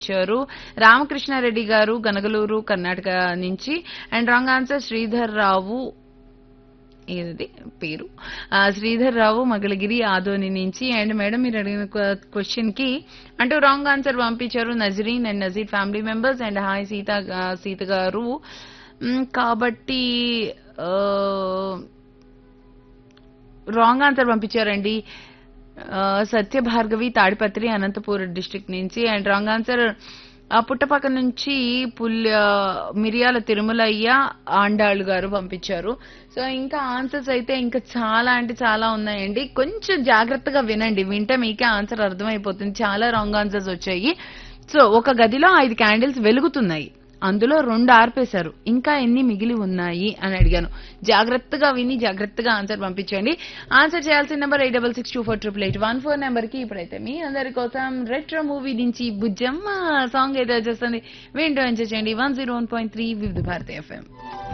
ఇచ్చారు రామకృష్ణారెడ్డి గారు గనగలూరు కర్ణాటక నుంచి and wrong answer Sridhar Rao ఏది పేరు ఆ, శ్రీధర్ రావు మగళగిరి ఆదోని నుంచి అండ్ మేడం మీరు అడిగిన క్వశ్చన్ కి అంటూ రాంగ్ ఆన్సర్ పంపించారు Nazreen and Nazeer family members and hi Seetha ఆ, సీత గారు మ్, కాబట్టి రాంగ్ ఆన్సర్ పంపించారండి ఆ, సత్య భార్గవి తాడిపత్రి అనంతపూర్ డిస్ట్రిక్ట్ నుంచి అండ్ రాంగ్ ఆన్సర్ ఆ పుట్టపక్క నుంచి పుల్య మిరియాల తిరుమలయ్య ఆండాళ్ళు గారు పంపించారు సో ఇంకా ఆన్సర్స్ అయితే ఇంకా చాలా అంటే చాలా ఉన్నాయండి కొంచెం జాగ్రత్తగా వినండి వింటే మీకే ఆన్సర్ అర్థమైపోతుంది చాలా రాంగ్ ఆన్సర్స్ వచ్చాయి సో ఒక గదిలో ఐదు క్యాండిల్స్ వెలుగుతున్నాయి అందులో రెండు ఆర్పేశారు ఇంకా ఎన్ని మిగిలి ఉన్నాయి అని అడిగాను జాగ్రత్తగా విని జాగ్రత్తగా ఆన్సర్ పంపించండి ఆన్సర్ చేయాల్సిన number eight double six two four triple eight one four number కి ఇప్పుడైతే మీ అందరి కోసం రెట్రో మూవీ నుంచి బుజ్జమ్మ సాంగ్ అయితే వచ్చేస్తుంది వింటూ ఎంజాయ్ చేయండి one zero one point three Vividh Bharati FM